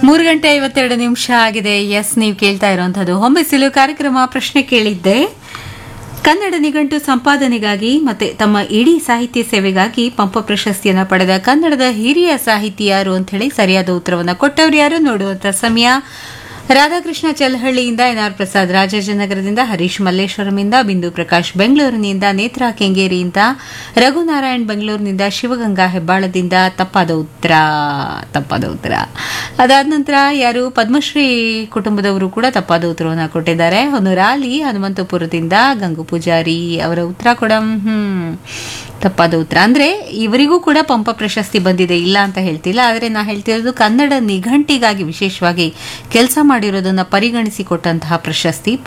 ಮೂರು ಗಂಟೆ ಐವತ್ತೆರಡು ನಿಮಿಷ ಆಗಿದೆ ಎಸ್ ನೀವು ಕೇಳ್ತಾ ಇರುವಂತದ್ದು ಹೊಂಬಿಸಿಲು ಕಾರ್ಯಕ್ರಮ ಪ್ರಶ್ನೆ ಕೇಳಿದ್ದೆ ಕನ್ನಡ ನಿಘಂಟು ಸಂಪಾದನೆಗಾಗಿ ಮತ್ತೆ ತಮ್ಮ ಇಡೀ ಸಾಹಿತ್ಯ ಸೇವೆಗಾಗಿ ಪಂಪ ಪ್ರಶಸ್ತಿಯನ್ನು ಪಡೆದ ಕನ್ನಡದ ಹಿರಿಯ ಸಾಹಿತಿ ಯಾರು ಅಂತ ಹೇಳಿ ಸರಿಯಾದ ಉತ್ತರವನ್ನು ಕೊಟ್ಟವ್ರು ಯಾರು ನೋಡುವಂತ ಸಮಯ ರಾಧಾಕೃಷ್ಣ ಚಲಹಳ್ಳಿಯಿಂದ ಎನ್ಆರ್ ಪ್ರಸಾದ್ ರಾಜಾಜನಗರದಿಂದ ಹರೀಶ್ ಮಲ್ಲೇಶ್ವರಮಿಂದ ಬಿಂದು ಪ್ರಕಾಶ್ ಬೆಂಗಳೂರಿನಿಂದ ನೇತ್ರಾ ಕೆಂಗೇರಿಯಿಂದ ರಘುನಾರಾಯಣ್ ಬೆಂಗಳೂರಿನಿಂದ ಶಿವಗಂಗಾ ಹೆಬ್ಬಾಳದಿಂದ ತಪ್ಪಾದ ಉತ್ತರ ತಪ್ಪಾದ ಉತ್ತರ ಅದಾದ ನಂತರ ಯಾರು ಪದ್ಮಶ್ರೀ ಕುಟುಂಬದವರು ಕೂಡ ತಪ್ಪಾದ ಉತ್ತರವನ್ನು ಕೊಟ್ಟಿದ್ದಾರೆ ಹೊನ್ನೂರಾಲಿ ಹನುಮಂತಪುರದಿಂದ ಗಂಗು ಪೂಜಾರಿ ಅವರ ಉತ್ತರ ಕೂಡ ಹ್ಮ್ ತಪ್ಪಾದ ಉತ್ತರ ಅಂದ್ರೆ ಇವರಿಗೂ ಕೂಡ ಪಂಪ ಪ್ರಶಸ್ತಿ ಬಂದಿದೆ ಇಲ್ಲ ಅಂತ ಹೇಳ್ತಿಲ್ಲ ಆದರೆ ನಾ ಹೇಳ್ತಿರೋದು ಕನ್ನಡ ನಿಘಂಟಿಗಾಗಿ ವಿಶೇಷವಾಗಿ ಕೆಲಸ ಮಾಡಿರೋದನ್ನ ಪರಿಗಣಿಸಿಕೊಟ್ಟಂತಹ ಪ್ರಶಸ್ತಿ